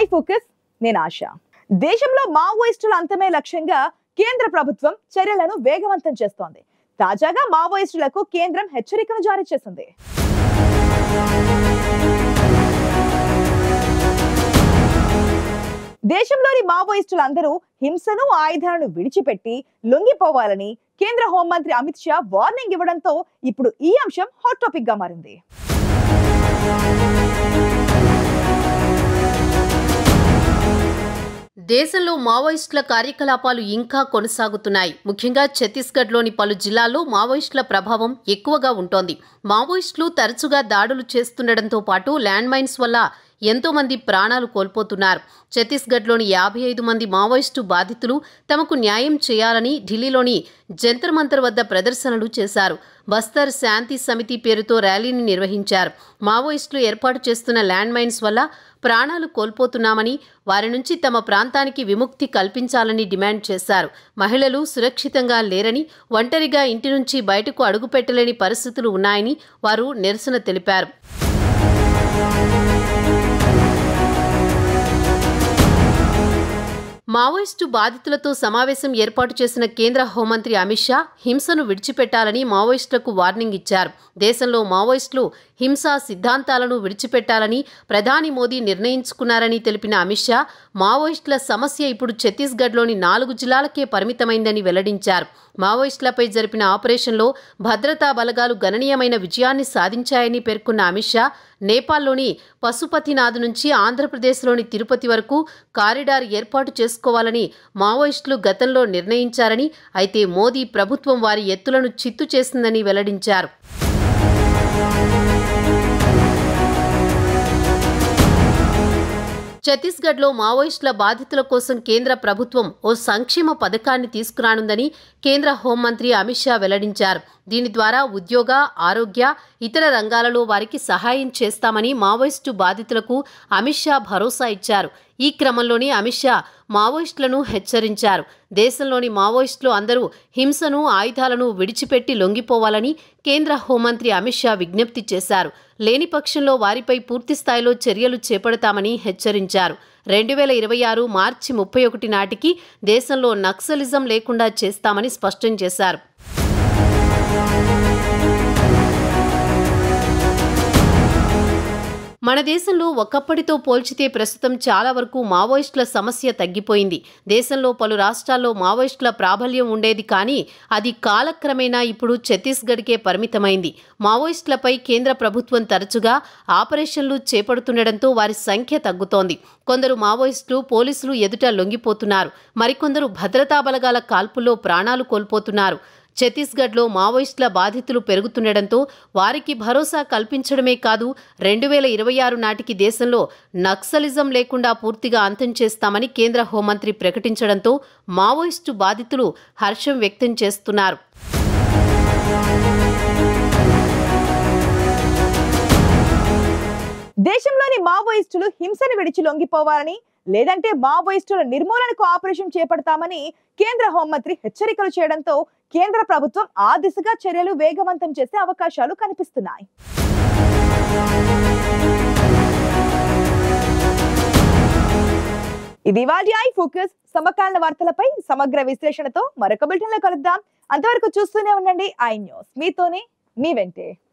I focus నేను ఆశ దేశంలో మావోయిస్టుల అంతమే లక్ష్యంగా కేంద్ర ప్రభుత్వం చర్యలను వేగవంతం చేస్తోంది తాజాగా మావోయిస్టులకు కేంద్రం హెచ్చరికను జారీ చేసింది దేశంలోని మావోయిస్టులందరూ హింసను ఆయుధాలను విడిచిపెట్టి లొంగిపోవాలని కేంద్ర హోంమంత్రి అమిత్ షా వార్నింగ్ ఇవ్వడంతో ఇప్పుడు ఈ అంశం హాట్ టాపిక్ గా మారింది దేశంలో మావోయిస్టుల కార్యకలాపాలు ఇంకా కొనసాగుతున్నాయి ముఖ్యంగా ఛత్తీస్గఢ్లోని పలు జిల్లాల్లో మావోయిస్టుల ప్రభావం ఎక్కువగా ఉంటోంది మావోయిస్టులు తరచుగా దాడులు చేస్తుండటంతో పాటు ల్యాండ్ మైన్స్ వల్ల ఎంతో మంది ప్రాణాలు కోల్పోతున్నారు ఛత్తీస్గఢ్లోని యాభై ఐదు మంది మావోయిస్టు బాధితులు తమకు న్యాయం చేయాలని ఢిల్లీలోని జంతర్ మంతర్ వద్ద ప్రదర్శనలు చేశారు బస్తర్ శాంతి సమితి పేరుతో ర్యాలీని నిర్వహించారు మావోయిస్టులు ఏర్పాటు చేస్తున్న ల్యాండ్ మైన్స్ వల్ల ప్రాణాలు కోల్పోతున్నామని వారి నుంచి తమ ప్రాంతానికి విముక్తి కల్పించాలని డిమాండ్ చేశారు మహిళలు సురక్షితంగా లేరని ఒంటరిగా ఇంటి నుంచి బయటకు అడుగుపెట్టలేని పరిస్థితులు ఉన్నాయని వారు నిరసన తెలిపారు మావోయిస్టు బాధితులతో సమావేశం ఏర్పాటు చేసిన కేంద్ర హోంమంత్రి అమిత్ షా హింసను విడిచిపెట్టాలని మావోయిస్టులకు వార్నింగ్ ఇచ్చారు దేశంలో మావోయిస్టులు హింసా సిద్ధాంతాలను విడిచిపెట్టాలని ప్రధాని మోదీ నిర్ణయించుకున్నారని తెలిపిన అమిత్ షా మావోయిస్టుల సమస్య ఇప్పుడు ఛత్తీస్గఢ్లోని నాలుగు జిల్లాలకే పరిమితమైందని వెల్లడించారు మావోయిస్టులపై జరిపిన ఆపరేషన్లో భద్రతా బలగాలు గణనీయమైన విజయాన్ని సాధించాయని పేర్కొన్న అమిత్ షా నేపాల్లోని పశుపతినాథ్ నుంచి ఆంధ్రప్రదేశ్లోని తిరుపతి వరకు కారిడార్ ఏర్పాటు చేసుకోవాలని మావోయిస్టులు గతంలో నిర్ణయించారని అయితే మోదీ ప్రభుత్వం వారి ఎత్తులను చిత్తు చేసిందని వెల్లడించారు ఛత్తీస్గఢ్లో మావోయిస్టుల బాధితుల కోసం కేంద్ర ప్రభుత్వం ఓ సంక్షేమ పథకాన్ని తీసుకురానుందని కేంద్ర హోంమంత్రి అమిత్ షా వెల్లడించారు దీని ద్వారా ఉద్యోగ ఆరోగ్య ఇతర రంగాలలో వారికి సహాయం చేస్తామని మావోయిస్టు బాధితులకు అమిత్ షా భరోసా ఇచ్చారు ఈ క్రమంలోనే అమిత్ షా మావోయిస్టులను హెచ్చరించారు దేశంలోని మావోయిస్టులు అందరూ హింసను ఆయుధాలను విడిచిపెట్టి లొంగిపోవాలని కేంద్ర హోంమంత్రి అమిత్ షా విజ్ఞప్తి చేశారు లేని పక్షంలో వారిపై పూర్తి స్థాయిలో చర్యలు చేపడతామని హెచ్చరించారు రెండు వేల ఇరవై ఆరు మార్చి ముప్పై ఒకటి నాటికి దేశంలో నక్సలిజం లేకుండా చేస్తామని స్పష్టం చేశారు మన దేశంలో ఒకప్పటితో పోల్చితే ప్రస్తుతం చాలా వరకు మావోయిస్టుల సమస్య తగ్గిపోయింది దేశంలో పలు రాష్ట్రాల్లో మావోయిస్టుల ప్రాబల్యం ఉండేది కానీ అది కాలక్రమేణా ఇప్పుడు ఛత్తీస్గఢ్కే పరిమితమైంది మావోయిస్టులపై కేంద్ర ప్రభుత్వం తరచుగా ఆపరేషన్లు చేపడుతుండటంతో వారి సంఖ్య తగ్గుతోంది కొందరు మావోయిస్టులు పోలీసులు ఎదుట లొంగిపోతున్నారు మరికొందరు భద్రతా బలగాల కాల్పుల్లో ప్రాణాలు కోల్పోతున్నారు ఛత్తీస్గఢ్లో మావోయిస్టుల బాధితులు పెరుగుతుండటంతో వారికి భరోసా కల్పించడమే కాదు రెండు వేల ఇరవై ఆరు నాటికి దేశంలో నక్సలిజం లేకుండా పూర్తిగా అంతం చేస్తామని కేంద్ర హోంమంత్రి ప్రకటించడంతో మావోయిస్టు బాధితులు హర్షం వ్యక్తం చేస్తున్నారు దేశంలోని మావోయిస్టులు హింసను విడిచి లొంగిపోవాలని లేదంటే మావోయిస్టుల నిర్మూలనకు ఆపరేషన్ చేపడతామని కేంద్ర హోంమంత్రి హెచ్చరికలు చేయడంతో కేంద్ర ప్రభుత్వం ఆ దిశగా చర్యలు వేగవంతం చేసే అవకాశాలు కనిపిస్తున్నాయి ఇది వాటి ఐ ఫోకస్ సమకాలీన వార్తలపై సమగ్ర విశ్లేషణతో మరొక బిల్టన్ లో కలుద్దాం అంతవరకు చూస్తూనే ఉండండి ఐ న్యూస్ మీతోనే మీ వెంటే